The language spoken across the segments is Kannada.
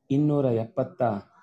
ಇನ್ನೂರ ಎಪ್ಪತ್ತ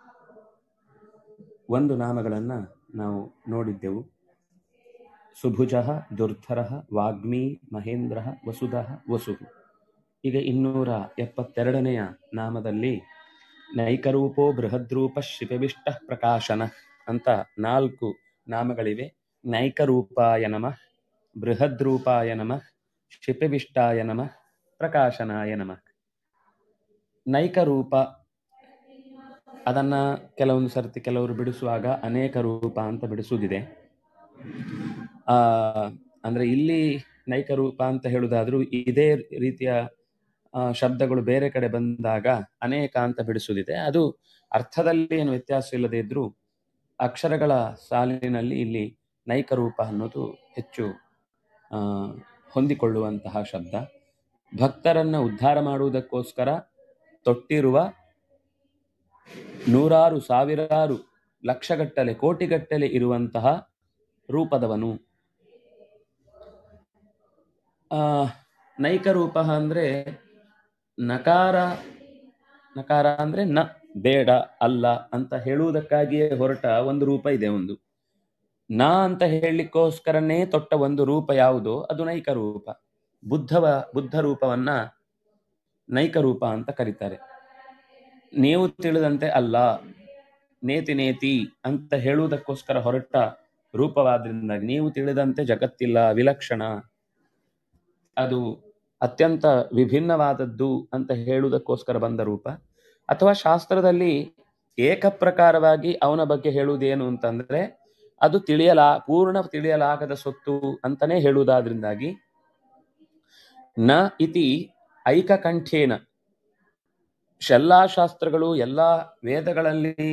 ಒಂದು ನಾಮಗಳನ್ನು ನಾವು ನೋಡಿದ್ದೆವು ಸುಭುಜ ದುರ್ಧರ ವಾಗ್ಮಿ ಮಹೇಂದ್ರ ವಸುಧ ವಸು ಈಗ ಇನ್ನೂರ ಎಪ್ಪತ್ತೆರಡನೆಯ ನಾಮದಲ್ಲಿ ನೈಕರೂಪೋ ಬೃಹದ್ರೂಪ ಶಿಪವಿಷ್ಟ ಪ್ರಕಾಶನ ಅಂತ ನಾಲ್ಕು ನಾಮಗಳಿವೆ ನೈಕರೂಪಾಯ ನಮಃ ಬೃಹದ್ರೂಪಾಯ ನಮಃ ಶಿಪವಿಷ್ಟಾಯ ನಮಃ ಪ್ರಕಾಶನಾಯ ನಮಃ ನೈಕರೂಪ ಅದನ್ನ ಕೆಲವೊಂದು ಸರ್ತಿ ಕೆಲವರು ಬಿಡಿಸುವಾಗ ಅನೇಕ ರೂಪ ಅಂತ ಬಿಡಿಸುವುದಿದೆ ಆ ಅಂದ್ರೆ ಇಲ್ಲಿ ನೈಕ ರೂಪ ಅಂತ ಹೇಳುವುದಾದ್ರೂ ಇದೇ ರೀತಿಯ ಆ, ಶಬ್ದಗಳು ಬೇರೆ ಕಡೆ ಬಂದಾಗ ಅನೇಕ ಅಂತ ಬಿಡಿಸುವುದಿದೆ ಅದು ಅರ್ಥದಲ್ಲಿ ಏನು ವ್ಯತ್ಯಾಸ ಇಲ್ಲದೆ ಇದ್ರೂ ಅಕ್ಷರಗಳ ಸಾಲಿನಲ್ಲಿ ಇಲ್ಲಿ ನೈಕ ರೂಪ ಅನ್ನೋದು ಹೆಚ್ಚು ಆ, ಹೊಂದಿಕೊಳ್ಳುವಂತಹ ಶಬ್ದ ಭಕ್ತರನ್ನ ಉದ್ಧಾರ ಮಾಡುವುದಕ್ಕೋಸ್ಕರ ತೊಟ್ಟಿರುವ ನೂರಾರು ಸಾವಿರಾರು ಲಕ್ಷಗಟ್ಟಲೆ ಕೋಟಿಗಟ್ಟಲೆ ಇರುವಂತಹ ರೂಪದವನು ಆ ನೈಕ ರೂಪ ಅಂದ್ರೆ ನಕಾರ ನಕಾರ ಅಂದ್ರೆ ನ ಬೇಡ ಅಲ್ಲ ಅಂತ ಹೇಳುವುದಕ್ಕಾಗಿಯೇ ಹೊರಟ ಒಂದು ರೂಪ ಇದೆ ಒಂದು ನ ಅಂತ ಹೇಳಲಿಕ್ಕೋಸ್ಕರನೇ ತೊಟ್ಟ ಒಂದು ರೂಪ ಯಾವುದು ಅದು ನೈಕ ರೂಪ ಬುದ್ಧವ ಬುದ್ಧ ರೂಪವನ್ನ ನೈಕ ರೂಪ ಅಂತ ಕರೀತಾರೆ ನೀವು ತಿಳಿದಂತೆ ಅಲ್ಲ ನೇತಿ ನೇತಿ ಅಂತ ಹೇಳುವುದಕ್ಕೋಸ್ಕರ ಹೊರಟ ರೂಪವಾದ್ರಿಂದ ನೀವು ತಿಳಿದಂತೆ ಜಗತ್ತಿಲ್ಲ ವಿಲಕ್ಷಣ ಅದು ಅತ್ಯಂತ ವಿಭಿನ್ನವಾದದ್ದು ಅಂತ ಹೇಳುವುದಕ್ಕೋಸ್ಕರ ಬಂದ ರೂಪ ಅಥವಾ ಶಾಸ್ತ್ರದಲ್ಲಿ ಏಕಪ್ರಕಾರವಾಗಿ ಅವನ ಬಗ್ಗೆ ಹೇಳುವುದೇನು ಅಂತಂದ್ರೆ ಅದು ತಿಳಿಯಲಾ ಪೂರ್ಣ ತಿಳಿಯಲಾಗದ ಸೊತ್ತು ಅಂತಾನೆ ಹೇಳುವುದಾದ್ರಿಂದಾಗಿ ನ ಇತಿ ಐಕಕಂಠೇನ ಎಲ್ಲಾ ಶಾಸ್ತ್ರಗಳು ಎಲ್ಲಾ ವೇದಗಳಲ್ಲಿ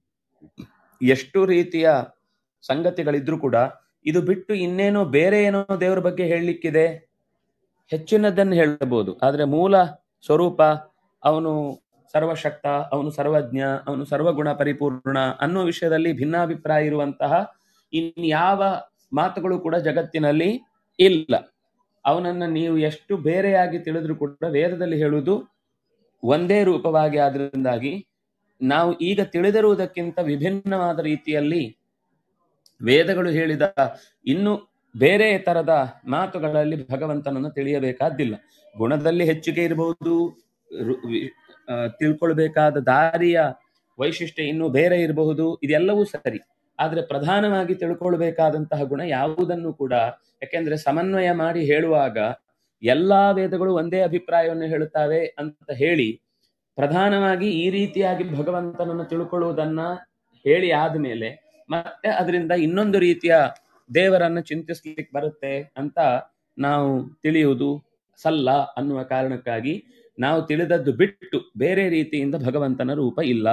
ಎಷ್ಟು ರೀತಿಯ ಸಂಗತಿಗಳಿದ್ರೂ ಕೂಡ ಇದು ಬಿಟ್ಟು ಇನ್ನೇನೋ ಬೇರೆ ಏನೋ ದೇವರ ಬಗ್ಗೆ ಹೇಳಲಿಕ್ಕಿದೆ ಹೆಚ್ಚಿನದನ್ನು ಹೇಳಬಹುದು ಆದ್ರೆ ಮೂಲ ಸ್ವರೂಪ ಅವನು ಸರ್ವಶಕ್ತ ಅವನು ಸರ್ವಜ್ಞ ಅವನು ಸರ್ವಗುಣ ಪರಿಪೂರ್ಣ ಅನ್ನೋ ವಿಷಯದಲ್ಲಿ ಭಿನ್ನಾಭಿಪ್ರಾಯ ಇರುವಂತಹ ಇನ್ಯಾವ ಮಾತುಗಳು ಕೂಡ ಜಗತ್ತಿನಲ್ಲಿ ಇಲ್ಲ ಅವನನ್ನ ನೀವು ಎಷ್ಟು ಬೇರೆಯಾಗಿ ತಿಳಿದ್ರು ಕೂಡ ವೇದದಲ್ಲಿ ಹೇಳುವುದು ಒಂದೇ ರೂಪವಾಗಿ ಆದ್ರಿಂದಾಗಿ ನಾವು ಈಗ ತಿಳಿದಿರುವುದಕ್ಕಿಂತ ವಿಭಿನ್ನವಾದ ರೀತಿಯಲ್ಲಿ ವೇದಗಳು ಹೇಳಿದ ಇನ್ನು ಬೇರೆ ತರದ ಮಾತುಗಳಲ್ಲಿ ಭಗವಂತನನ್ನು ತಿಳಿಯಬೇಕಾದ್ದಿಲ್ಲ ಗುಣದಲ್ಲಿ ಹೆಚ್ಚಿಗೆ ಇರಬಹುದು ರು- ವಿ- ಆ, ತಿಳ್ಕೊಳ್ಬೇಕಾದ ದಾರಿಯ ವೈಶಿಷ್ಟ್ಯ ಇನ್ನು ಬೇರೆ ಇರಬಹುದು ಇದೆಲ್ಲವೂ ಸರಿ ಆದ್ರೆ ಪ್ರಧಾನವಾಗಿ ತಿಳ್ಕೊಳ್ಬೇಕಾದಂತಹ ಗುಣ ಯಾವುದನ್ನು ಕೂಡ ಯಾಕೆಂದ್ರೆ ಸಮನ್ವಯ ಮಾಡಿ ಹೇಳುವಾಗ ಎಲ್ಲಾ ವೇದಗಳು ಒಂದೇ ಅಭಿಪ್ರಾಯವನ್ನು ಹೇಳುತ್ತವೆ ಅಂತ ಹೇಳಿ ಪ್ರಧಾನವಾಗಿ ಈ ರೀತಿಯಾಗಿ ಭಗವಂತನನ್ನು ತಿಳ್ಕೊಳ್ಳುವುದನ್ನ ಹೇಳಿ ಆದ್ಮೇಲೆ ಮತ್ತೆ ಅದರಿಂದ ಇನ್ನೊಂದು ರೀತಿಯ ದೇವರನ್ನ ಚಿಂತಿಸ್ಲಿಕ್ಕೆ ಬರುತ್ತೆ ಅಂತ ನಾವು ತಿಳಿಯುವುದು ಸಲ್ಲ ಅನ್ನುವ ಕಾರಣಕ್ಕಾಗಿ ನಾವು ತಿಳಿದದ್ದು ಬಿಟ್ಟು ಬೇರೆ ರೀತಿಯಿಂದ ಭಗವಂತನ ರೂಪ ಇಲ್ಲ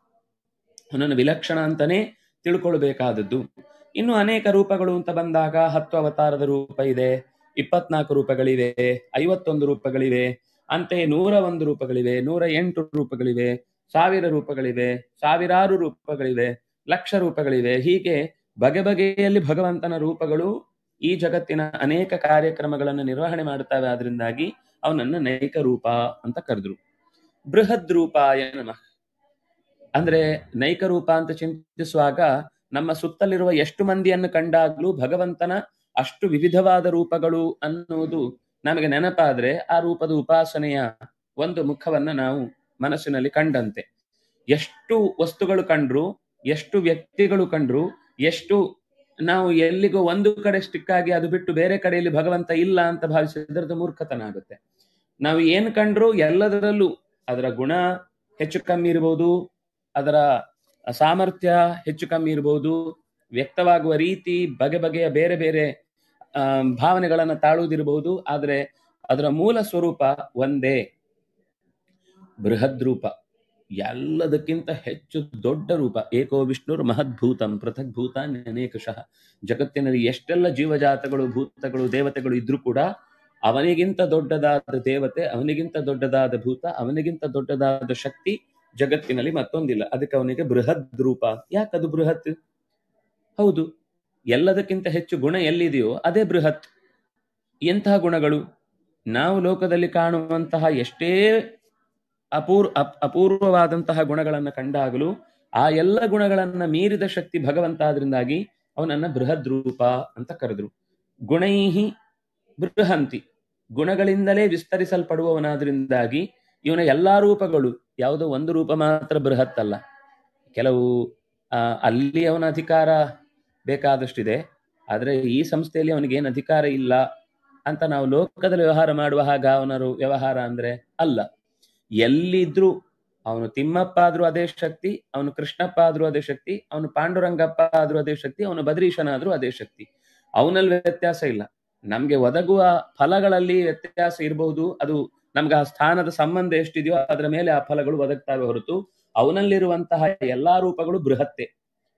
ಅವನನ್ನು ವಿಲಕ್ಷಣ ಅಂತಾನೆ ತಿಳ್ಕೊಳ್ಬೇಕಾದದ್ದು ಇನ್ನು ಅನೇಕ ರೂಪಗಳು ಅಂತ ಬಂದಾಗ ಹತ್ತು ಅವತಾರದ ರೂಪ ಇದೆ ಇಪ್ಪತ್ನಾಲ್ಕು ರೂಪಗಳಿವೆ ಐವತ್ತೊಂದು ರೂಪಗಳಿವೆ ಅಂತೆಯೇ ನೂರ ಒಂದು ರೂಪಗಳಿವೆ ನೂರ ಎಂಟು ರೂಪಗಳಿವೆ ಸಾವಿರ ರೂಪಗಳಿವೆ ಸಾವಿರಾರು ರೂಪಗಳಿವೆ ಲಕ್ಷ ರೂಪಗಳಿವೆ ಹೀಗೆ ಬಗೆ ಬಗೆಯಲ್ಲಿ ಭಗವಂತನ ರೂಪಗಳು ಈ ಜಗತ್ತಿನ ಅನೇಕ ಕಾರ್ಯಕ್ರಮಗಳನ್ನು ನಿರ್ವಹಣೆ ಮಾಡುತ್ತವೆ ಆದ್ರಿಂದಾಗಿ ಅವನನ್ನ ನೈಕ ರೂಪ ಅಂತ ಕರೆದ್ರು ಬೃಹದ್ ರೂಪಾಯ ನಮಃ ಅಂದ್ರೆ ನೈಕ ರೂಪ ಅಂತ ಚಿಂತಿಸುವಾಗ ನಮ್ಮ ಸುತ್ತಲಿರುವ ಎಷ್ಟು ಮಂದಿಯನ್ನು ಕಂಡಾಗ್ಲೂ ಭಗವಂತನ ಅಷ್ಟು ವಿವಿಧವಾದ ರೂಪಗಳು ಅನ್ನುವುದು ನಮಗೆ ನೆನಪಾದ್ರೆ ಆ ರೂಪದ ಉಪಾಸನೆಯ ಒಂದು ಮುಖವನ್ನ ನಾವು ಮನಸ್ಸಿನಲ್ಲಿ ಕಂಡಂತೆ ಎಷ್ಟು ವಸ್ತುಗಳು ಕಂಡ್ರು ಎಷ್ಟು ವ್ಯಕ್ತಿಗಳು ಕಂಡ್ರು ಎಷ್ಟು ನಾವು ಎಲ್ಲಿಗೋ ಒಂದು ಕಡೆ ಸ್ಟಿಕ್ ಆಗಿ ಅದು ಬಿಟ್ಟು ಬೇರೆ ಕಡೆಯಲ್ಲಿ ಭಗವಂತ ಇಲ್ಲ ಅಂತ ಭಾವಿಸಿದ್ರದ್ದು ಮೂರ್ಖತನ ಆಗುತ್ತೆ ನಾವು ಏನ್ ಕಂಡ್ರು ಎಲ್ಲದರಲ್ಲೂ ಅದರ ಗುಣ ಹೆಚ್ಚು ಕಮ್ಮಿ ಇರಬಹುದು ಅದರ ಸಾಮರ್ಥ್ಯ ಹೆಚ್ಚು ಕಮ್ಮಿ ಇರಬಹುದು ವ್ಯಕ್ತವಾಗುವ ರೀತಿ ಬಗೆ ಬಗೆಯ ಬೇರೆ ಬೇರೆ ಆ, ಭಾವನೆಗಳನ್ನ ತಾಳುವುದಿರಬಹುದು ಆದ್ರೆ ಅದರ ಮೂಲ ಸ್ವರೂಪ ಒಂದೇ ಬೃಹದ್ ರೂಪ ಎಲ್ಲದಕ್ಕಿಂತ ಹೆಚ್ಚು ದೊಡ್ಡ ರೂಪ ಏಕೋ ವಿಷ್ಣುರ್ ಮಹದ್ಭೂತಂ ಪೃಥಕ್ ಭೂತ ಅನೇಕಶಃ ಜಗತ್ತಿನಲ್ಲಿ ಎಷ್ಟೆಲ್ಲ ಜೀವಜಾತಗಳು ಭೂತಗಳು ದೇವತೆಗಳು ಇದ್ರೂ ಕೂಡ ಅವನಿಗಿಂತ ದೊಡ್ಡದಾದ ದೇವತೆ ಅವನಿಗಿಂತ ದೊಡ್ಡದಾದ ಭೂತ ಅವನಿಗಿಂತ ದೊಡ್ಡದಾದ ಶಕ್ತಿ ಜಗತ್ತಿನಲ್ಲಿ ಮತ್ತೊಂದಿಲ್ಲ ಅದಕ್ಕೆ ಅವನಿಗೆ ಬೃಹದ್ ರೂಪ ಯಾಕದು ಬೃಹತ್ ಹೌದು ಎಲ್ಲದಕ್ಕಿಂತ ಹೆಚ್ಚು ಗುಣ ಎಲ್ಲಿದೆಯೋ ಅದೇ ಬೃಹತ್ ಎಂತಹ ಗುಣಗಳು ನಾವು ಲೋಕದಲ್ಲಿ ಕಾಣುವಂತಹ ಎಷ್ಟೇ ಅಪೂರ್ ಅಪ್- ಅಪೂರ್ವವಾದಂತಹ ಗುಣಗಳನ್ನು ಕಂಡಾಗಲೂ ಆ ಎಲ್ಲ ಗುಣಗಳನ್ನ ಮೀರಿದ ಶಕ್ತಿ ಭಗವಂತ ಆದ್ರಿಂದಾಗಿ ಅವನನ್ನ ಬೃಹದ್ ರೂಪ ಅಂತ ಕರೆದ್ರು ಗುಣೈಹಿ ಬೃಹಂತಿ ಗುಣಗಳಿಂದಲೇ ವಿಸ್ತರಿಸಲ್ಪಡುವವನಾದ್ರಿಂದಾಗಿ ಇವನ ಎಲ್ಲಾ ರೂಪಗಳು ಯಾವುದೋ ಒಂದು ರೂಪ ಮಾತ್ರ ಬೃಹತ್ ಅಲ್ಲ ಕೆಲವು ಆ, ಅಲ್ಲಿ ಅವನ ಅಧಿಕಾರ ಬೇಕಾದಷ್ಟಿದೆ ಆದ್ರೆ ಈ ಸಂಸ್ಥೆಯಲ್ಲಿ ಅವನಿಗೆ ಏನು ಅಧಿಕಾರ ಇಲ್ಲ ಅಂತ ನಾವು ಲೋಕದಲ್ಲಿ ವ್ಯವಹಾರ ಮಾಡುವ ಹಾಗ ಅವನ ರು- ವ್ಯವಹಾರ ಅಂದ್ರೆ ಅಲ್ಲ ಎಲ್ಲಿದ್ರು ಅವನು ತಿಮ್ಮಪ್ಪ ಆದ್ರೂ ಅದೇ ಶಕ್ತಿ ಅವನು ಕೃಷ್ಣಪ್ಪ ಆದ್ರೂ ಅದೇ ಶಕ್ತಿ ಅವನು ಪಾಂಡುರಂಗಪ್ಪ ಆದ್ರೂ ಅದೇ ಶಕ್ತಿ ಅವನು ಬದ್ರೀಶನಾದ್ರೂ ಅದೇ ಶಕ್ತಿ ಅವನಲ್ಲಿ ವ್ಯತ್ಯಾಸ ಇಲ್ಲ ನಮ್ಗೆ ಒದಗುವ ಫಲಗಳಲ್ಲಿ ವ್ಯತ್ಯಾಸ ಇರಬಹುದು ಅದು ನಮ್ಗೆ ಆ ಸ್ಥಾನದ ಸಂಬಂಧ ಎಷ್ಟಿದೆಯೋ ಅದರ ಮೇಲೆ ಆ ಫಲಗಳು ಒದಗ್ತಾವೆ ಹೊರತು ಅವನಲ್ಲಿರುವಂತಹ ಎಲ್ಲಾ ರೂಪಗಳು ಬೃಹತ್ತೆ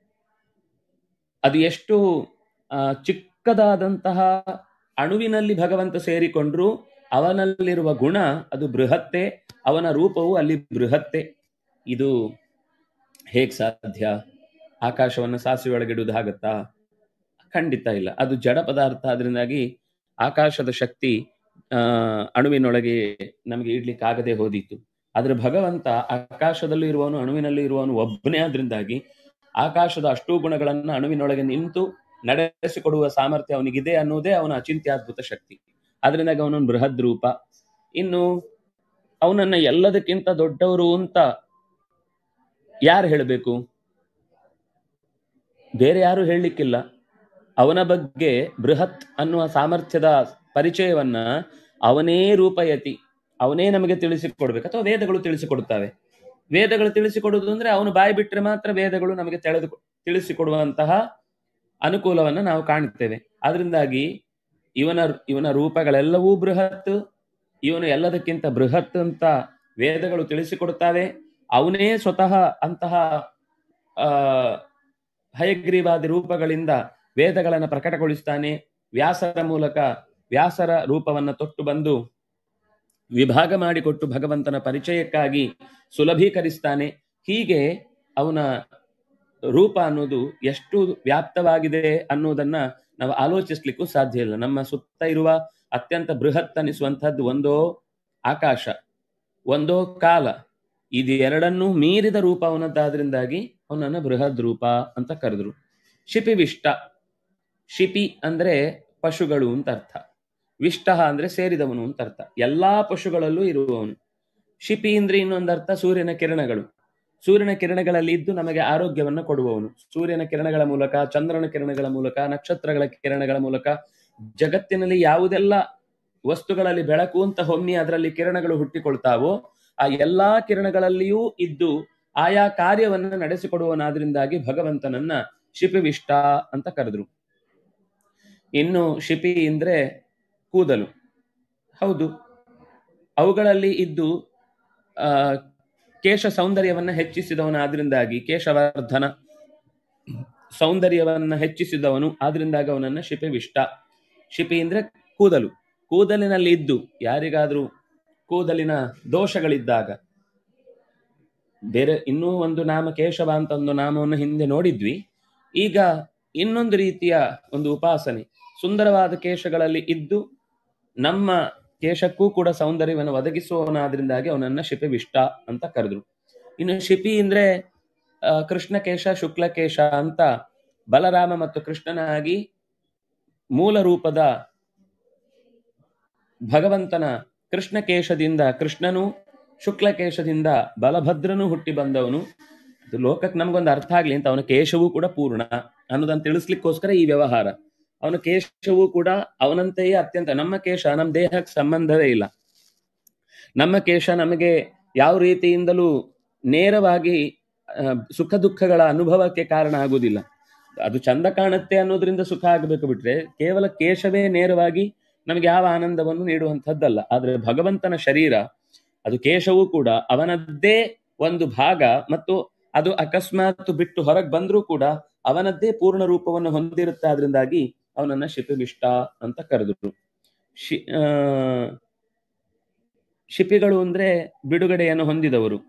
ಅದು ಎಷ್ಟು ಆ, ಚಿಕ್ಕದಾದಂತಹ ಅಣುವಿನಲ್ಲಿ ಭಗವಂತ ಸೇರಿಕೊಂಡ್ರು ಅವನಲ್ಲಿರುವ ಗುಣ ಅದು ಬೃಹತ್ತೆ ಅವನ ರೂಪವು ಅಲ್ಲಿ ಬೃಹತ್ತೆ ಇದು ಹೇಗ್ ಸಾಧ್ಯ ಆಕಾಶವನ್ನು ಸಾಸಿವೆ ಒಳಗಿಡುವುದಾಗತ್ತಾ ಖಂಡಿತ ಇಲ್ಲ ಅದು ಜಡ ಪದಾರ್ಥ ಅದರಿಂದಾಗಿ ಆಕಾಶದ ಶಕ್ತಿ ಆ ಅಣುವಿನೊಳಗೆ ನಮಗೆ ಇಡ್ಲಿಕ್ಕೆ ಆಗದೆ ಹೋದಿತ್ತು ಆದ್ರೆ ಭಗವಂತ ಆಕಾಶದಲ್ಲೂ ಇರುವವನು ಅಣುವಿನಲ್ಲಿ ಇರುವವನು ಒಬ್ಬನೇ ಆದ್ರಿಂದಾಗಿ ಆಕಾಶದ ಅಷ್ಟೂ ಗುಣಗಳನ್ನ ಅಣುವಿನೊಳಗೆ ನಿಂತು ನಡೆಸಿಕೊಡುವ ಸಾಮರ್ಥ್ಯ ಅವನಿಗಿದೆ ಅನ್ನುವುದೇ ಅವನ ಅಚಿಂತ್ಯಾದ್ಭುತ ಶಕ್ತಿ ಅದರಿಂದಾಗಿ ಅವನೊಂದು ಬೃಹದ್ ರೂಪ ಇನ್ನು ಅವನನ್ನ ಎಲ್ಲದಕ್ಕಿಂತ ದೊಡ್ಡವರು ಅಂತ ಯಾರು ಹೇಳಬೇಕು ಬೇರೆ ಯಾರು ಹೇಳಲಿಕ್ಕಿಲ್ಲ ಅವನ ಬಗ್ಗೆ ಬೃಹತ್ ಅನ್ನುವ ಸಾಮರ್ಥ್ಯದ ಪರಿಚಯವನ್ನ ಅವನೇ ರೂಪಯತಿ ಅವನೇ ನಮಗೆ ತಿಳಿಸಿಕೊಡ್ಬೇಕು ಅಥವಾ ವೇದಗಳು ತಿಳಿಸಿಕೊಡುತ್ತವೆ ವೇದಗಳು ತಿಳಿಸಿಕೊಡುವುದು ಅಂದ್ರೆ ಅವನು ಬಾಯಿ ಬಿಟ್ಟರೆ ಮಾತ್ರ ವೇದಗಳು ನಮಗೆ ತಿಳಿದು ತಿಳಿಸಿಕೊಡುವಂತಹ ಅನುಕೂಲವನ್ನ ನಾವು ಕಾಣುತ್ತೇವೆ ಅದರಿಂದಾಗಿ ಇವನ ಇವನ ರೂಪಗಳೆಲ್ಲವೂ ಬೃಹತ್ ಇವನು ಎಲ್ಲದಕ್ಕಿಂತ ಬೃಹತ್ ಅಂತ ವೇದಗಳು ತಿಳಿಸಿಕೊಡುತ್ತವೆ ಅವನೇ ಸ್ವತಃ ಅಂತಹ ಆ ಹಯಗ್ರೀವಾದಿ ರೂಪಗಳಿಂದ ವೇದಗಳನ್ನು ಪ್ರಕಟಗೊಳಿಸ್ತಾನೆ ವ್ಯಾಸರ ಮೂಲಕ ವ್ಯಾಸರ ರೂಪವನ್ನ ತೊಟ್ಟು ಬಂದು ವಿಭಾಗ ಮಾಡಿಕೊಟ್ಟು ಭಗವಂತನ ಪರಿಚಯಕ್ಕಾಗಿ ಸುಲಭೀಕರಿಸ್ತಾನೆ ಹೀಗೆ ಅವನ ರೂಪ ಅನ್ನೋದು ಎಷ್ಟು ವ್ಯಾಪ್ತವಾಗಿದೆ ಅನ್ನೋದನ್ನ ನಾವು ಆಲೋಚಿಸ್ಲಿಕ್ಕೂ ಸಾಧ್ಯ ಇಲ್ಲ ನಮ್ಮ ಸುತ್ತ ಇರುವ ಅತ್ಯಂತ ಬೃಹತ್ ಅನಿಸುವಂತಹದ್ದು ಒಂದೋ ಆಕಾಶ ಒಂದೋ ಕಾಲ ಇದು ಎರಡನ್ನೂ ಮೀರಿದ ರೂಪ ಅವನದ್ದಾದ್ರಿಂದಾಗಿ ಅವನನ್ನ ಬೃಹದ್ ರೂಪ ಅಂತ ಕರೆದ್ರು ಶಿಪಿವಿಷ್ಟ ಶಿಪಿ ಅಂದ್ರೆ ಪಶುಗಳು ಅಂತ ಅರ್ಥ ವಿಷ್ಟ ಅಂದ್ರೆ ಸೇರಿದವನು ಅಂತ ಅರ್ಥ ಎಲ್ಲಾ ಪಶುಗಳಲ್ಲೂ ಇರುವವನು ಶಿಪಿ ಅಂದ್ರೆ ಇನ್ನೊಂದು ಅರ್ಥ ಸೂರ್ಯನ ಕಿರಣಗಳು ಸೂರ್ಯನ ಕಿರಣಗಳಲ್ಲಿ ಇದ್ದು ನಮಗೆ ಆರೋಗ್ಯವನ್ನು ಕೊಡುವವನು ಸೂರ್ಯನ ಕಿರಣಗಳ ಮೂಲಕ ಚಂದ್ರನ ಕಿರಣಗಳ ಮೂಲಕ ನಕ್ಷತ್ರಗಳ ಕಿರಣಗಳ ಮೂಲಕ ಜಗತ್ತಿನಲ್ಲಿ ಯಾವುದೆಲ್ಲ ವಸ್ತುಗಳಲ್ಲಿ ಬೆಳಕು ಅಂತ ಹೊಮ್ಮಿ ಅದರಲ್ಲಿ ಕಿರಣಗಳು ಹುಟ್ಟಿಕೊಳ್ತಾವೋ ಆ ಎಲ್ಲಾ ಕಿರಣಗಳಲ್ಲಿಯೂ ಇದ್ದು ಆಯಾ ಕಾರ್ಯವನ್ನ ನಡೆಸಿಕೊಡುವನಾದ್ರಿಂದಾಗಿ ಭಗವಂತನನ್ನ ಶಿಪಿವಿಷ್ಟ ಅಂತ ಕರೆದ್ರು ಇನ್ನು ಶಿಪಿ ಅಂದ್ರೆ ಕೂದಲು ಹೌದು ಅವುಗಳಲ್ಲಿ ಇದ್ದು ಆ ಕೇಶ ಸೌಂದರ್ಯವನ್ನ ಹೆಚ್ಚಿಸಿದವನು ಆದ್ರಿಂದಾಗಿ ಕೇಶವರ್ಧನ ಸೌಂದರ್ಯವನ್ನ ಹೆಚ್ಚಿಸಿದವನು ಆದ್ರಿಂದಾಗಿ ಅವನನ್ನ ಶಿಪಿವಿಷ್ಟ ಶಿಪಿ ಅಂದ್ರೆ ಕೂದಲು ಕೂದಲಿನಲ್ಲಿ ಇದ್ದು ಯಾರಿಗಾದ್ರೂ ಕೂದಲಿನ ದೋಷಗಳಿದ್ದಾಗ ಬೇರೆ ಇನ್ನೂ ಒಂದು ನಾಮ ಕೇಶವ ಅಂತ ಒಂದು ನಾಮವನ್ನು ಹಿಂದೆ ನೋಡಿದ್ವಿ ಈಗ ಇನ್ನೊಂದು ರೀತಿಯ ಒಂದು ಉಪಾಸನೆ ಸುಂದರವಾದ ಕೇಶಗಳಲ್ಲಿ ಇದ್ದು ನಮ್ಮ ಕೇಶಕ್ಕೂ ಕೂಡ ಸೌಂದರ್ಯವನ್ನು ಒದಗಿಸುವವನಾದ್ರಿಂದಾಗಿ ಅವನನ್ನ ಶಿಪಿವಿಷ್ಟ ಅಂತ ಕರೆದ್ರು ಇನ್ನು ಶಿಪಿ ಅಂದ್ರೆ ಆ, ಕೃಷ್ಣಕೇಶ ಶುಕ್ಲಕೇಶ ಅಂತ ಬಲರಾಮ ಮತ್ತು ಕೃಷ್ಣನಾಗಿ ಮೂಲ ರೂಪದ ಭಗವಂತನ ಕೃಷ್ಣಕೇಶದಿಂದ ಕೃಷ್ಣನು ಶುಕ್ಲಕೇಶದಿಂದ ಬಲಭದ್ರನು ಹುಟ್ಟಿ ಬಂದವನು ಅದು ಲೋಕಕ್ಕೆ ನಮ್ಗೊಂದು ಅರ್ಥ ಆಗ್ಲಿ ಅಂತ ಅವನ ಕೇಶವೂ ಕೂಡ ಪೂರ್ಣ ಅನ್ನೋದನ್ನ ತಿಳಿಸ್ಲಿಕ್ಕೋಸ್ಕರ ಈ ವ್ಯವಹಾರ ಅವನ ಕೇಶವೂ ಕೂಡ ಅವನಂತೆಯೇ ಅತ್ಯಂತ ನಮ್ಮ ಕೇಶ ನಮ್ಮ ದೇಹಕ್ಕೆ ಸಂಬಂಧವೇ ಇಲ್ಲ ನಮ್ಮ ಕೇಶ ನಮಗೆ ಯಾವ ರೀತಿಯಿಂದಲೂ ನೇರವಾಗಿ ಆ, ಸುಖ ದುಃಖಗಳ ಅನುಭವಕ್ಕೆ ಕಾರಣ ಆಗುವುದಿಲ್ಲ ಅದು ಚಂದ ಕಾಣುತ್ತೆ ಅನ್ನೋದ್ರಿಂದ ಸುಖ ಆಗಬೇಕು ಬಿಟ್ರೆ ಕೇವಲ ಕೇಶವೇ ನೇರವಾಗಿ ನಮಗೆ ಯಾವ ಆನಂದವನ್ನು ನೀಡುವಂಥದ್ದಲ್ಲ ಆದ್ರೆ ಭಗವಂತನ ಶರೀರ ಅದು ಕೇಶವೂ ಕೂಡ ಅವನದ್ದೇ ಒಂದು ಭಾಗ ಮತ್ತು ಅದು ಅಕಸ್ಮಾತ್ ಬಿಟ್ಟು ಹೊರಗೆ ಬಂದ್ರೂ ಕೂಡ ಅವನದ್ದೇ ಪೂರ್ಣ ರೂಪವನ್ನು ಹೊಂದಿರುತ್ತೆ ಆದ್ರಿಂದಾಗಿ ಅವನನ್ನ ಶಿಪಿವಿಷ್ಟ ಅಂತ ಕರೆದ್ರು ಶಿ ಆ, ಶಿಪಿಗಳು ಅಂದ್ರೆ ಬಿಡುಗಡೆಯನ್ನು ಹೊಂದಿದವರು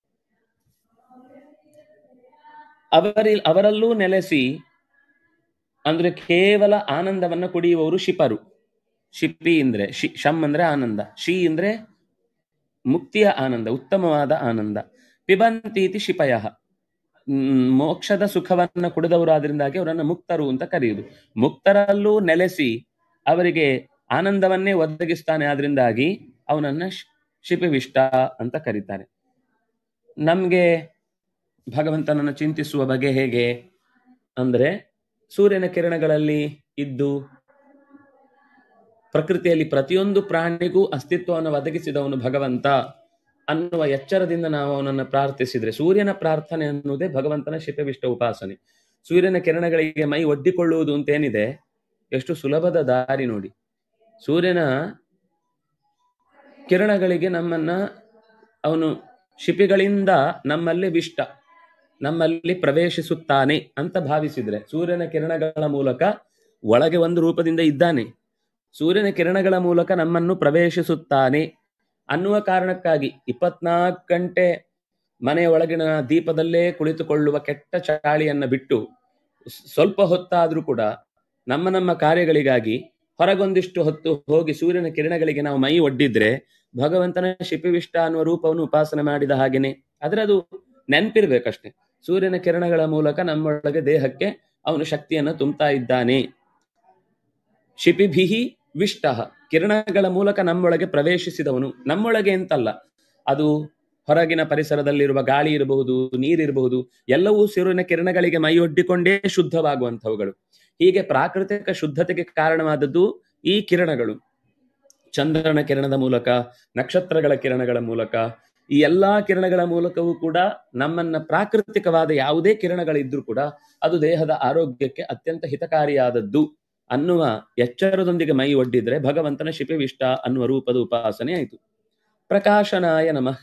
ಅವರಿ ಅವರಲ್ಲೂ ನೆಲೆಸಿ ಅಂದ್ರೆ ಕೇವಲ ಆನಂದವನ್ನ ಕುಡಿಯುವವರು ಶಿಪರು ಶಿಪಿ ಅಂದ್ರೆ ಶಿ ಶಮ್ ಅಂದ್ರೆ ಆನಂದ ಶಿ ಅಂದ್ರೆ ಮುಕ್ತಿಯ ಆನಂದ ಉತ್ತಮವಾದ ಆನಂದ ಪಿಬಂತೀತಿ ಶಿಪಯ ಮೋಕ್ಷದ ಸುಖವನ್ನ ಕುಡಿದವರು ಆದ್ರಿಂದಾಗಿ ಅವರನ್ನ ಮುಕ್ತರು ಅಂತ ಕರೆಯುವುದು ಮುಕ್ತರಲ್ಲೂ ನೆಲೆಸಿ ಅವರಿಗೆ ಆನಂದವನ್ನೇ ಒದಗಿಸ್ತಾನೆ ಆದ್ರಿಂದಾಗಿ ಅವನನ್ನ ಶ್- ಶಿಪಿವಿಷ್ಟ ಅಂತ ಕರೀತಾರೆ ನಮ್ಗೆ ಭಗವಂತನನ್ನ ಚಿಂತಿಸುವ ಬಗೆ ಹೇಗೆ ಅಂದ್ರೆ ಸೂರ್ಯನ ಕಿರಣಗಳಲ್ಲಿ ಇದ್ದು ಪ್ರಕೃತಿಯಲ್ಲಿ ಪ್ರತಿಯೊಂದು ಪ್ರಾಣಿಗೂ ಅಸ್ತಿತ್ವವನ್ನು ಒದಗಿಸಿದವನು ಭಗವಂತ ಅನ್ನುವ ಎಚ್ಚರದಿಂದ ನಾವು ಅವನನ್ನು ಪ್ರಾರ್ಥಿಸಿದ್ರೆ ಸೂರ್ಯನ ಪ್ರಾರ್ಥನೆ ಅನ್ನುವುದೇ ಭಗವಂತನ ಶಿಪವಿಷ್ಟ ಉಪಾಸನೆ ಸೂರ್ಯನ ಕಿರಣಗಳಿಗೆ ಮೈ ಒಡ್ಡಿಕೊಳ್ಳುವುದು ಅಂತ ಏನಿದೆ ಎಷ್ಟು ಸುಲಭದ ದಾರಿ ನೋಡಿ ಸೂರ್ಯನ ಕಿರಣಗಳಿಗೆ ನಮ್ಮನ್ನ ಅವನು ಶಿಪಿಗಳಿಂದ ನಮ್ಮಲ್ಲಿ ವಿಷ್ಟ ನಮ್ಮಲ್ಲಿ ಪ್ರವೇಶಿಸುತ್ತಾನೆ ಅಂತ ಭಾವಿಸಿದ್ರೆ ಸೂರ್ಯನ ಕಿರಣಗಳ ಮೂಲಕ ಒಳಗೆ ಒಂದು ರೂಪದಿಂದ ಇದ್ದಾನೆ ಸೂರ್ಯನ ಕಿರಣಗಳ ಮೂಲಕ ನಮ್ಮನ್ನು ಪ್ರವೇಶಿಸುತ್ತಾನೆ ಅನ್ನುವ ಕಾರಣಕ್ಕಾಗಿ ಇಪ್ಪತ್ನಾಲ್ಕು ಗಂಟೆ ಮನೆಯ ಒಳಗಿನ ದೀಪದಲ್ಲೇ ಕುಳಿತುಕೊಳ್ಳುವ ಕೆಟ್ಟ ಚಾಳಿಯನ್ನ ಬಿಟ್ಟು ಸ್- ಸ್ವಲ್ಪ ಹೊತ್ತಾದ್ರೂ ಕೂಡ ನಮ್ಮ ನಮ್ಮ ಕಾರ್ಯಗಳಿಗಾಗಿ ಹೊರಗೊಂದಿಷ್ಟು ಹೊತ್ತು ಹೋಗಿ ಸೂರ್ಯನ ಕಿರಣಗಳಿಗೆ ನಾವು ಮೈ ಒಡ್ಡಿದ್ರೆ ಭಗವಂತನ ಶಿಪಿವಿಷ್ಟ ಅನ್ನುವ ರೂಪವನ್ನು ಉಪಾಸನೆ ಮಾಡಿದ ಹಾಗೇನೆ ಆದ್ರೆ ಅದು ನೆನ್ಪಿರ್ಬೇಕಷ್ಟೆ ಸೂರ್ಯನ ಕಿರಣಗಳ ಮೂಲಕ ನಮ್ಮೊಳಗೆ ದೇಹಕ್ಕೆ ಅವನು ಶಕ್ತಿಯನ್ನು ತುಂಬುತ್ತಾ ಇದ್ದಾನೆ ಶಿಪಿಭಿಹಿ ವಿಷ್ಟ ಕಿರಣಗಳ ಮೂಲಕ ನಮ್ಮೊಳಗೆ ಪ್ರವೇಶಿಸಿದವನು ನಮ್ಮೊಳಗೆ ಅಂತಲ್ಲ ಅದು ಹೊರಗಿನ ಪರಿಸರದಲ್ಲಿರುವ ಗಾಳಿ ಇರಬಹುದು ನೀರಿರಬಹುದು ಎಲ್ಲವೂ ಸೂರ್ಯನ ಕಿರಣಗಳಿಗೆ ಮೈಯೊಡ್ಡಿಕೊಂಡೇ ಶುದ್ಧವಾಗುವಂಥವುಗಳು ಹೀಗೆ ಪ್ರಾಕೃತಿಕ ಶುದ್ಧತೆಗೆ ಕಾರಣವಾದದ್ದು ಈ ಕಿರಣಗಳು ಚಂದ್ರನ ಕಿರಣದ ಮೂಲಕ ನಕ್ಷತ್ರಗಳ ಕಿರಣಗಳ ಮೂಲಕ ಈ ಎಲ್ಲಾ ಕಿರಣಗಳ ಮೂಲಕವೂ ಕೂಡ ನಮ್ಮನ್ನ ಪ್ರಾಕೃತಿಕವಾದ ಯಾವುದೇ ಕಿರಣಗಳಿದ್ರೂ ಕೂಡ ಅದು ದೇಹದ ಆರೋಗ್ಯಕ್ಕೆ ಅತ್ಯಂತ ಹಿತಕಾರಿಯಾದದ್ದು ಅನ್ನುವ ಎಚ್ಚರದೊಂದಿಗೆ ಮೈ ಒಡ್ಡಿದ್ರೆ ಭಗವಂತನ ಶಿಪಿವಿಷ್ಟ ಅನ್ನುವ ರೂಪದ ಉಪಾಸನೆ ಆಯಿತು ಪ್ರಕಾಶನಾಯ ನಮಃ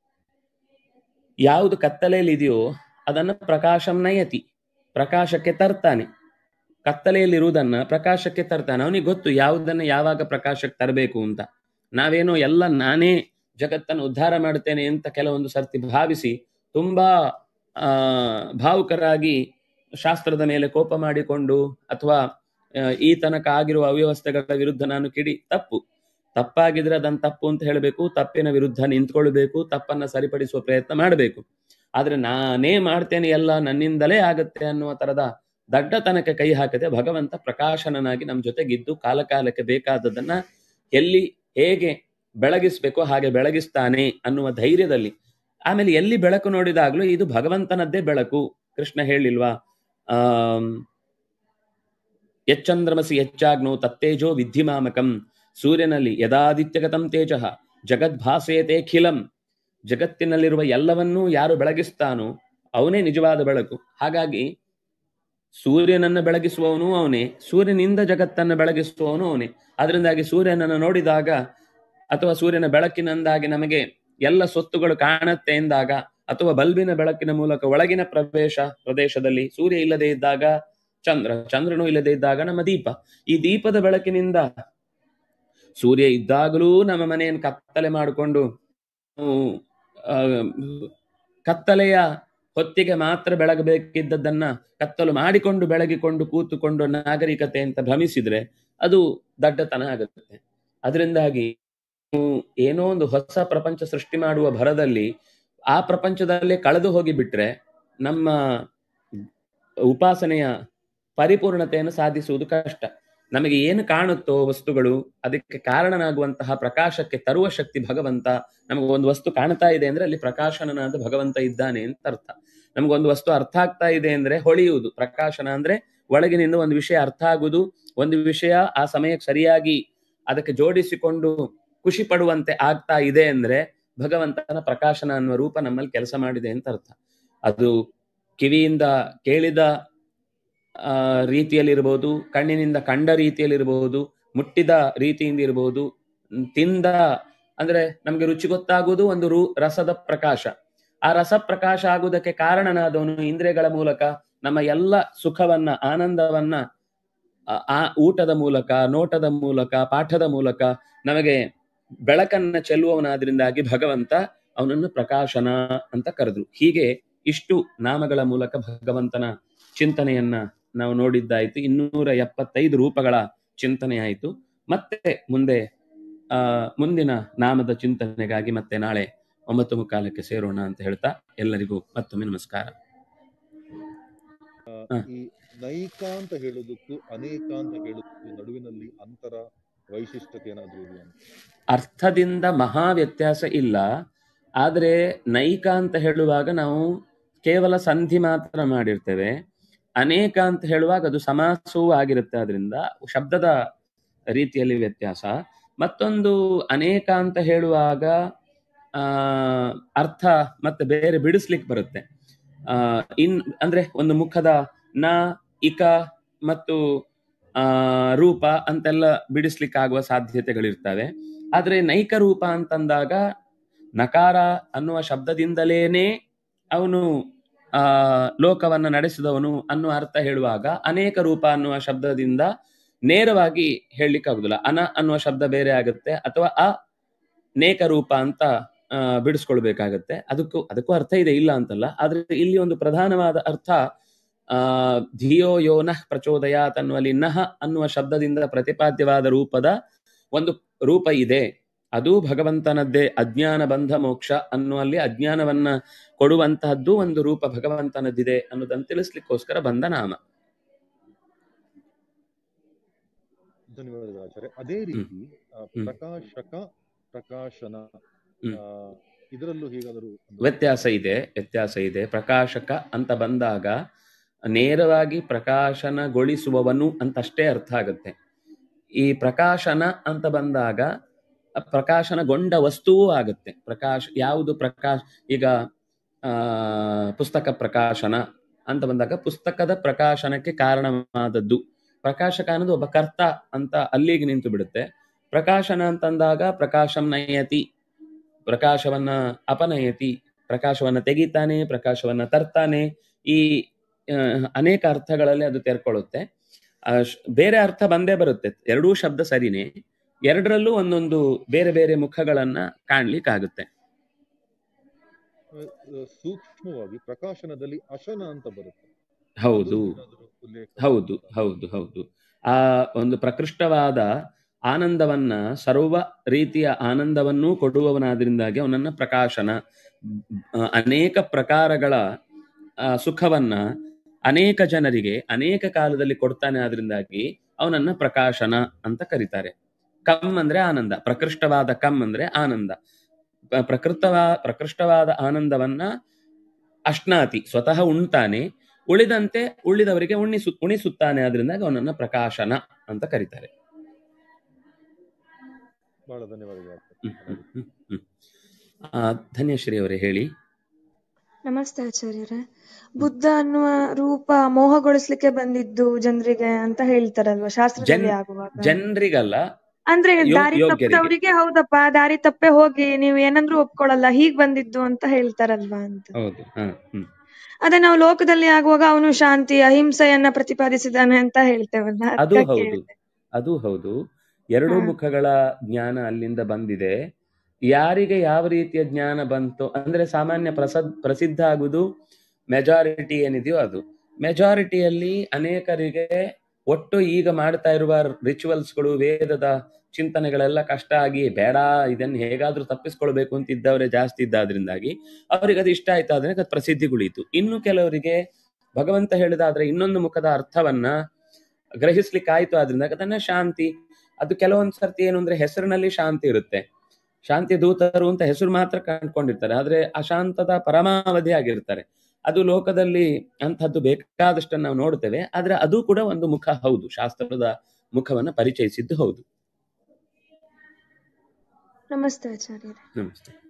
ಯಾವುದು ಕತ್ತಲೆಯಲ್ಲಿ ಇದೆಯೋ ಅದನ್ನ ಪ್ರಕಾಶಂ ನಯತಿ ಪ್ರಕಾಶಕ್ಕೆ ತರ್ತಾನೆ ಕತ್ತಲೆಯಲ್ಲಿರುವುದನ್ನ ಪ್ರಕಾಶಕ್ಕೆ ತರ್ತಾನೆ ಅವನಿಗೆ ಗೊತ್ತು ಯಾವುದನ್ನ ಯಾವಾಗ ಪ್ರಕಾಶಕ್ಕೆ ತರಬೇಕು ಅಂತ ನಾವೇನೋ ಎಲ್ಲ ನಾನೇ ಜಗತ್ತನ್ನು ಉದ್ಧಾರ ಮಾಡುತ್ತೇನೆ ಅಂತ ಕೆಲವೊಂದು ಸರ್ತಿ ಭಾವಿಸಿ ತುಂಬಾ ಆ ಭಾವುಕರಾಗಿ ಶಾಸ್ತ್ರದ ಮೇಲೆ ಕೋಪ ಮಾಡಿಕೊಂಡು ಅಥವಾ ಆ, ಈ ತನಕ ಆಗಿರುವ ಅವ್ಯವಸ್ಥೆಗಳ ವಿರುದ್ಧ ನಾನು ಕಿಡಿ ತಪ್ಪು ತಪ್ಪಾಗಿದ್ರೆ ಅದನ್ನ ತಪ್ಪು ಅಂತ ಹೇಳಬೇಕು ತಪ್ಪಿನ ವಿರುದ್ಧ ನಿಂತ್ಕೊಳ್ಬೇಕು ತಪ್ಪನ್ನ ಸರಿಪಡಿಸುವ ಪ್ರಯತ್ನ ಮಾಡಬೇಕು ಆದ್ರೆ ನಾನೇ ಮಾಡ್ತೇನೆ ಎಲ್ಲ ನನ್ನಿಂದಲೇ ಆಗತ್ತೆ ಅನ್ನುವ ತರದ ದಡ್ಡತನಕ್ಕೆ ಕೈ ಹಾಕದೆ ಭಗವಂತ ಪ್ರಕಾಶನನಾಗಿ ನಮ್ಮ ಜೊತೆಗಿದ್ದು ಕಾಲ ಕಾಲಕ್ಕೆ ಬೇಕಾದದನ್ನ ಎಲ್ಲಿ ಹೇಗೆ ಬೆಳಗಿಸ್ಬೇಕೋ ಹಾಗೆ ಬೆಳಗಿಸ್ತಾನೆ ಅನ್ನುವ ಧೈರ್ಯದಲ್ಲಿ ಆಮೇಲೆ ಎಲ್ಲಿ ಬೆಳಕು ನೋಡಿದಾಗ್ಲೂ ಇದು ಭಗವಂತನದ್ದೇ ಬೆಳಕು ಕೃಷ್ಣ ಹೇಳಿಲ್ವಾ ಆಮ್, ಯಚ್ಚಂದ್ರಮಸಿ ಹೆಚ್ಚಾಗ್ನೋ ತತ್ತೇಜೋ ವಿದ್ಧಿಮಾಮಕಂ ಸೂರ್ಯನಲ್ಲಿ ಯದಾದಿತ್ಯಗತಂ ತೇಜ ಜಗದ್ಭಾಸೇತೆ ಖಿಲಂ ಜಗತ್ತಿನಲ್ಲಿರುವ ಎಲ್ಲವನ್ನೂ ಯಾರು ಬೆಳಗಿಸ್ತಾನೋ ಅವನೇ ನಿಜವಾದ ಬೆಳಕು ಹಾಗಾಗಿ ಸೂರ್ಯನನ್ನ ಬೆಳಗಿಸುವವನು ಅವನೇ ಸೂರ್ಯನಿಂದ ಜಗತ್ತನ್ನ ಬೆಳಗಿಸುವವನು ಅವನೇ ಅದರಿಂದಾಗಿ ಸೂರ್ಯನನ್ನು ನೋಡಿದಾಗ ಅಥವಾ ಸೂರ್ಯನ ಬೆಳಕಿನಿಂದಾಗಿ ನಮಗೆ ಎಲ್ಲ ಸೊತ್ತುಗಳು ಕಾಣುತ್ತೆ ಎಂದಾಗ ಅಥವಾ ಬಲ್ಬಿನ ಬೆಳಕಿನ ಮೂಲಕ ಒಳಗಿನ ಪ್ರವೇಶ ಪ್ರದೇಶದಲ್ಲಿ ಸೂರ್ಯ ಇಲ್ಲದೆ ಇದ್ದಾಗ ಚಂದ್ರ ಚಂದ್ರನು ಇಲ್ಲದೆ ಇದ್ದಾಗ ನಮ್ಮ ದೀಪ ಈ ದೀಪದ ಬೆಳಕಿನಿಂದ ಸೂರ್ಯ ಇದ್ದಾಗಲೂ ನಮ್ಮ ಮನೆಯನ್ನು ಕತ್ತಲೆ ಮಾಡಿಕೊಂಡು ಹ್ಮ್, ಆ, ಕತ್ತಲೆಯ ಹೊತ್ತಿಗೆ ಮಾತ್ರ ಬೆಳಗಬೇಕಿದ್ದದ್ದನ್ನ ಕತ್ತಲು ಮಾಡಿಕೊಂಡು ಬೆಳಗಿಕೊಂಡು ಕೂತುಕೊಂಡು ನಾಗರಿಕತೆ ಅಂತ ಭ್ರಮಿಸಿದ್ರೆ ಅದು ದಡ್ಡತನ ಆಗುತ್ತೆ ಅದರಿಂದಾಗಿ ನಾವು ಏನೋ ಒಂದು ಹೊಸ ಪ್ರಪಂಚ ಸೃಷ್ಟಿ ಮಾಡುವ ಭರದಲ್ಲಿ ಆ ಪ್ರಪಂಚದಲ್ಲೇ ಕಳೆದು ಹೋಗಿ ಬಿಟ್ರೆ ನಮ್ಮ ಉಪಾಸನೆಯ ಪರಿಪೂರ್ಣತೆಯನ್ನು ಸಾಧಿಸುವುದು ಕಷ್ಟ ನಮಗೆ ಏನು ಕಾಣುತ್ತೋ ವಸ್ತುಗಳು ಅದಕ್ಕೆ ಕಾರಣನಾಗುವಂತಹ ಪ್ರಕಾಶಕ್ಕೆ ತರುವ ಶಕ್ತಿ ಭಗವಂತ ನಮಗೆ ಒಂದು ವಸ್ತು ಕಾಣ್ತಾ ಇದೆ ಅಂದ್ರೆ ಅಲ್ಲಿ ಪ್ರಕಾಶನನಾದ ಭಗವಂತ ಇದ್ದಾನೆ ಅಂತ ಅರ್ಥ ನಮಗೊಂದು ವಸ್ತು ಅರ್ಥ ಆಗ್ತಾ ಇದೆ ಅಂದ್ರೆ ಹೊಳೆಯುವುದು ಪ್ರಕಾಶನ ಅಂದ್ರೆ ಒಳಗಿನಿಂದ ಒಂದು ವಿಷಯ ಅರ್ಥ ಆಗುವುದು ಒಂದು ವಿಷಯ ಆ ಸಮಯಕ್ಕೆ ಸರಿಯಾಗಿ ಅದಕ್ಕೆ ಜೋಡಿಸಿಕೊಂಡು ಖುಷಿ ಪಡುವಂತೆ ಆಗ್ತಾ ಇದೆ ಅಂದ್ರೆ ಭಗವಂತನ ಪ್ರಕಾಶನ ಅನ್ನುವ ರೂಪ ನಮ್ಮಲ್ಲಿ ಕೆಲಸ ಮಾಡಿದೆ ಅಂತ ಅರ್ಥ ಅದು ಕಿವಿಯಿಂದ ಕೇಳಿದ ಆ ರೀತಿಯಲ್ಲಿರ್ಬೋದು ಕಣ್ಣಿನಿಂದ ಕಂಡ ರೀತಿಯಲ್ಲಿರ್ಬಹುದು ಮುಟ್ಟಿದ ರೀತಿಯಿಂದ ಇರಬಹುದು ತಿಂದ ಅಂದ್ರೆ ನಮ್ಗೆ ರುಚಿ ಗೊತ್ತಾಗುವುದು ಒಂದು ರು ರಸದ ಪ್ರಕಾಶ ಆ ರಸ ಪ್ರಕಾಶ ಆಗುವುದಕ್ಕೆ ಕಾರಣನಾದವನು ಇಂದ್ರಿಯಗಳ ಮೂಲಕ ನಮ್ಮ ಎಲ್ಲ ಸುಖವನ್ನ ಆನಂದವನ್ನ ಆ- ಆ ಊಟದ ಮೂಲಕ ನೋಟದ ಮೂಲಕ ಪಾಠದ ಮೂಲಕ ನಮಗೆ ಬೆಳಕನ್ನ ಚೆಲ್ಲುವವನಾದ್ರಿಂದಾಗಿ ಭಗವಂತ ಅವನನ್ನು ಪ್ರಕಾಶನ ಅಂತ ಕರೆದ್ರು ಹೀಗೆ ಇಷ್ಟು ನಾಮಗಳ ಮೂಲಕ ಭಗವಂತನ ಚಿಂತನೆಯನ್ನ ನಾವು ನೋಡಿದ್ದಾಯ್ತು ಇನ್ನೂರ ಎಪ್ಪತ್ತೈದು ರೂಪಗಳ ಚಿಂತನೆ ಆಯಿತು ಮತ್ತೆ ಮುಂದೆ ಆ, ಮುಂದಿನ ನಾಮದ ಚಿಂತನೆಗಾಗಿ ಮತ್ತೆ ನಾಳೆ ಒಂಬತ್ತು ಮುಕ್ಕಾಲಕ್ಕೆ ಸೇರೋಣ ಅಂತ ಹೇಳ್ತಾ ಎಲ್ಲರಿಗೂ ಮತ್ತೊಮ್ಮೆ ನಮಸ್ಕಾರ ಹ. ಈ ನೈಕ ಅಂತ ಹೇಳೋದಕ್ಕೂ ಅನೇಕ ಅಂತ ಹೇಳೋದಕ್ಕೂ ನಡುವಿನಲ್ಲಿ ಅಂತರ ವೈಶಿಷ್ಟ್ಯತೆ ಏನಾದ್ರೂ ಇದೆಯಾ ಅಂತ? ಅರ್ಥದಿಂದ ಮಹಾ ವ್ಯತ್ಯಾಸ ಇಲ್ಲ ಆದರೆ ನೈಕ ಅಂತ ಹೇಳುವಾಗ ನಾವು ಕೇವಲ ಸಂಧಿ ಮಾತ್ರ ಮಾಡಿರ್ತೇವೆ ಅನೇಕ ಅಂತ ಹೇಳುವಾಗ ಅದು ಸಮಾಸವೂ ಆಗಿರುತ್ತೆ ಅದರಿಂದ ಶಬ್ದದ ರೀತಿಯಲ್ಲಿ ವ್ಯತ್ಯಾಸ ಮತ್ತೊಂದು ಅನೇಕ ಅಂತ ಹೇಳುವಾಗ ಆ ಅರ್ಥ ಮತ್ತೆ ಬೇರೆ ಬಿಡಿಸ್ಲಿಕ್ಕೆ ಬರುತ್ತೆ ಆ ಇನ್ ಅಂದ್ರೆ ಒಂದು ಮುಖದ ನ ಇಕ ಮತ್ತು ಆ ರೂಪ ಅಂತೆಲ್ಲ ಬಿಡಿಸ್ಲಿಕ್ಕೆ ಆಗುವ ಸಾಧ್ಯತೆಗಳಿರ್ತವೆ ಆದ್ರೆ ನೈಕ ರೂಪ ಅಂತಂದಾಗ ನಕಾರ ಅನ್ನುವ ಶಬ್ದದಿಂದಲೇನೆ ಅವನು ಆ ಲೋಕವನ್ನ ನಡೆಸಿದವನು ಅನ್ನುವ ಅರ್ಥ ಹೇಳುವಾಗ ಅನೇಕ ರೂಪ ಅನ್ನುವ ಶಬ್ದದಿಂದ ನೇರವಾಗಿ ಹೇಳಲಿಕ್ಕೆ ಆಗುದಿಲ್ಲ ಅನ ಅನ್ನುವ ಶಬ್ದ ಬೇರೆ ಆಗುತ್ತೆ ಅಥವಾ ಅ ನೇಕ ರೂಪ ಅಂತ ಆ, ಬಿಡಿಸ್ಕೊಳ್ಬೇಕಾಗತ್ತೆ ಅದಕ್ಕೂ ಅದಕ್ಕೂ ಅರ್ಥ ಇದೆ ಇಲ್ಲ ಅಂತಲ್ಲ ಆದ್ರೆ ಇಲ್ಲಿ ಒಂದು ಪ್ರಧಾನವಾದ ಅರ್ಥ ಆ ಧಿಯೋ ಯೋ ನಃ ಪ್ರಚೋದಯಾತ್ ಅನ್ನುವಲ್ಲಿ ನಹ ಅನ್ನುವ ಶಬ್ದದಿಂದ ಪ್ರತಿಪಾದ್ಯವಾದ ರೂಪದ ಒಂದು ರೂಪ ಇದೆ ಅದು ಭಗವಂತನದ್ದೇ ಅಜ್ಞಾನ ಬಂಧ ಮೋಕ್ಷ ಅನ್ನುವಲ್ಲಿ ಅಜ್ಞಾನವನ್ನ ಕೊಡುವಂತಹದ್ದು ಒಂದು ರೂಪ ಭಗವಂತನದ್ದಿದೆ ಅನ್ನೋದನ್ನು ತಿಳಿಸ್ಲಿಕ್ಕೋಸ್ಕರ ಬಂದ ನಾಮ ಧನ್ಯವಾದಗಳು ಆಚಾರ್ಯ ಅದೇ ರೀತಿ ಆ, ಹ್ಮ್. ಪ್ರಕಾಶಕ ಪ್ರಕಾಶನ ಹ್ಮ್. ಆ, ಇದರಲ್ಲೂ ಹೇಗಾದರೂ ಒಂದು- ವ್ಯತ್ಯಾಸ ಇದೆ ವ್ಯತ್ಯಾಸ ಇದೆ ಪ್ರಕಾಶಕ ಅಂತ ಬಂದಾಗ ನೇರವಾಗಿ ಪ್ರಕಾಶನಗೊಳಿಸುವವನು ಅಂತಷ್ಟೇ ಅರ್ಥ ಆಗುತ್ತೆ ಈ ಪ್ರಕಾಶನ ಅಂತ ಬಂದಾಗ ಆ ಪ್ರಕಾಶನಗೊಂಡ ವಸ್ತುವೂ ಆಗುತ್ತೆ ಪ್ರಕಾಶ ಯಾವುದು ಪ್ರಕಾಶ ಈಗ ಆ ಪುಸ್ತಕ ಪ್ರಕಾಶನ ಅಂತ ಬಂದಾಗ ಪುಸ್ತಕದ ಪ್ರಕಾಶನಕ್ಕೆ ಕಾರಣವಾದದ್ದು ಪ್ರಕಾಶಕ ಅನ್ನೋದು ಒಬ್ಬ ಕರ್ತ ಅಂತ ಅಲ್ಲಿಗೆ ನಿಂತು ಬಿಡುತ್ತೆ ಪ್ರಕಾಶನ ಅಂತಂದಾಗ ಪ್ರಕಾಶಂ ನಯತಿ ಪ್ರಕಾಶವನ್ನ ಅಪನಯತಿ ಪ್ರಕಾಶವನ್ನ ತೆಗಿತಾನೆ ಪ್ರಕಾಶವನ್ನ ತರ್ತಾನೆ ಈ ಆ, ಅನೇಕ ಅರ್ಥಗಳಲ್ಲಿ ಅದು ತೆರ್ಕೊಳ್ಳುತ್ತೆ ಆ, ಶ್- ಬೇರೆ ಅರ್ಥ ಬಂದೇ ಬರುತ್ತೆ ಎರಡೂ ಶಬ್ದ ಸರಿನೇ ಎರಡರಲ್ಲೂ ಒಂದೊಂದು ಬೇರೆ ಬೇರೆ ಮುಖಗಳನ್ನ ಕಾಣ್ಲಿಕ್ಕಾಗುತ್ತೆ ಆ, ಸೂಕ್ಷ್ಮವಾಗಿ ಪ್ರಕಾಶನದಲ್ಲಿ ಅಶನ ಅಂತ ಬರುತ್ತೆ ಹೌದು ಅದು ಏನಾದರೂ ಉಲ್ಲೇಖ ಹೌದು ಹೌದು ಹೌದು ಆ ಒಂದು ಪ್ರಕೃಷ್ಟವಾದ ಆನಂದವನ್ನ ಸರ್ವ ರೀತಿಯ ಆನಂದವನ್ನೂ ಕೊಡುವವನಾದ್ರಿಂದಾಗಿ ಅವನನ್ನ ಪ್ರಕಾಶನ ಆ, ಅನೇಕ ಪ್ರಕಾರಗಳ ಆ, ಸುಖವನ್ನ ಅನೇಕ ಜನರಿಗೆ ಅನೇಕ ಕಾಲದಲ್ಲಿ ಕೊಡ್ತಾನೆ ಆದ್ರಿಂದಾಗಿ ಅವನನ್ನ ಪ್ರಕಾಶನ ಅಂತ ಕರೀತಾರೆ ಕಮ್ ಅಂದ್ರೆ ಆನಂದ ಪ್ರಕೃಷ್ಟವಾದ ಕಮ್ ಅಂದ್ರೆ ಆನಂದ ಪ್ರ- ಪ್ರಕೃತವಾ ಪ್ರಕೃಷ್ಟವಾದ ಆನಂದವನ್ನ ಅಶ್ನಾತಿ ಸ್ವತಃ ಉಣ್ತಾನೆ ಉಳಿದಂತೆ ಉಳಿದವರಿಗೆ ಉಣಿಸು ಉಣಿಸುತ್ತಾನೆ ಆದ್ರಿಂದ ಅವನನ್ನ ಪ್ರಕಾಶನ ಅಂತ ಕರೀತಾರೆ ಬಹಳ ಧನ್ಯವಾದಗಳು ಆಚಾರ್ಯ. ಹ್ಮ್, ಹ್ಮ್, ಹ್ಮ್, ಹ್ಮ್. ಆ, ಧನ್ಯಶ್ರೀ ಅವರೇ ಹೇಳಿ ನಮಸ್ತೆ ಆಚಾರ್ಯರೇ ಬುದ್ಧ ಅನ್ನುವ ರೂಪ ಮೋಹಗೊಳಿಸ್ಲಿಕ್ಕೆ ಬಂದಿದ್ದು ಜನರಿಗೆ ಅಂತ ಹೇಳ್ತಾರಲ್ವಾ ಶಾಸ್ತ್ರದಲ್ಲಿ ಜನ್- ಆಗುವಾಗ ಜನರಿಗಲ್ಲ ಅಂದ್ರೆ ಯೋ- ದಾರಿ ಯೋಗ್ಯರಿಗೆ. ತಪ್ಪದವರಿಗೆ ಹೌದಪ್ಪ ದಾರಿ ತಪ್ಪೆ ಹೋಗಿ ನೀವು ಏನಂದ್ರೂ ಒಪ್ಕೊಳ್ಳಲ್ಲ ಹೀಗ್ ಬಂದಿದ್ದು ಅಂತ ಹೇಳ್ತಾರಲ್ವಾ ಅಂತ ಹೌದು ಹ ಹ್ಮ್ ಅದೇ ನಾವು ಲೋಕದಲ್ಲಿ ಆಗುವಾಗ ಅವನು ಶಾಂತಿ ಅಹಿಂಸೆಯನ್ನ ಪ್ರತಿಪಾದಿಸಿದಾನೆ ಅಂತ ಹೇಳ್ತೇವಲ್ಲ ಅದು ಅದಕ್ಕೆ ಹೌದು ಕೇಳ್ದೆ. ಅದು ಹೌದು ಎರಡು ಹಾ. ಮುಖಗಳ ಜ್ಞಾನ ಅಲ್ಲಿಂದ ಬಂದಿದೆ ಯಾರಿಗೆ ಯಾವ ರೀತಿಯ ಜ್ಞಾನ ಬಂತು ಅಂದ್ರೆ ಸಾಮಾನ್ಯ ಪ್ರಸದ್ ಪ್ರಸಿದ್ಧ ಆಗುವುದು ಮೆಜಾರಿಟಿ ಏನಿದೆಯೋ ಅದು ಮೆಜಾರಿಟಿಯಲ್ಲಿ ಅನೇಕರಿಗೆ ಒಟ್ಟು ಈಗ ಮಾಡ್ತಾ ಇರುವ ರಿಚುವಲ್ಸ್ಗಳು ವೇದದ ಚಿಂತನೆಗಳೆಲ್ಲ ಕಷ್ಟ ಆಗಿ ಬೇಡ ಇದನ್ನು ಹೇಗಾದ್ರೂ ತಪ್ಪಿಸ್ಕೊಳ್ಬೇಕು ಅಂತ ಇದ್ದವರೇ ಜಾಸ್ತಿ ಇದ್ದಾದ್ರಿಂದಾಗಿ ಅವರಿಗೆ ಅದು ಇಷ್ಟ ಆಯ್ತು ಆದ್ರೆ ಅದು ಪ್ರಸಿದ್ಧಿಗುಳೀತು ಇನ್ನು ಕೆಲವರಿಗೆ ಭಗವಂತ ಹೇಳಿದಾದ್ರೆ ಇನ್ನೊಂದು ಮುಖದ ಅರ್ಥವನ್ನ ಗ್ರಹಿಸ್ಲಿಕ್ಕೆ ಆಯ್ತು ಆದ್ರಿಂದ ಅದನ್ನ ಶಾಂತಿ ಅದು ಕೆಲವೊಂದ್ ಸರ್ತಿ ಏನು ಅಂದ್ರೆ ಹೆಸರಿನಲ್ಲಿ ಶಾಂತಿ ಇರುತ್ತೆ ಶಾಂತಿ ದೂತರು ಅಂತ ಹೆಸರು ಮಾತ್ರ ಕಂಡ್ಕೊಂಡಿರ್ತಾರೆ ಆದ್ರೆ ಅಶಾಂತದ ಪರಮಾವಧಿ ಆಗಿರ್ತಾರೆ ಅದು ಲೋಕದಲ್ಲಿ ಅಂತಹದ್ದು ಬೇಕಾದಷ್ಟನ್ನು ನಾವು ನೋಡ್ತೇವೆ ಆದ್ರೆ ಅದು ಕೂಡ ಒಂದು ಮುಖ ಹೌದು ಶಾಸ್ತ್ರದ ಮುಖವನ್ನ ಪರಿಚಯಿಸಿದ್ದು ಹೌದು ನಮಸ್ತೆ ಆಚಾರ್ಯರೇ ನಮಸ್ತೆ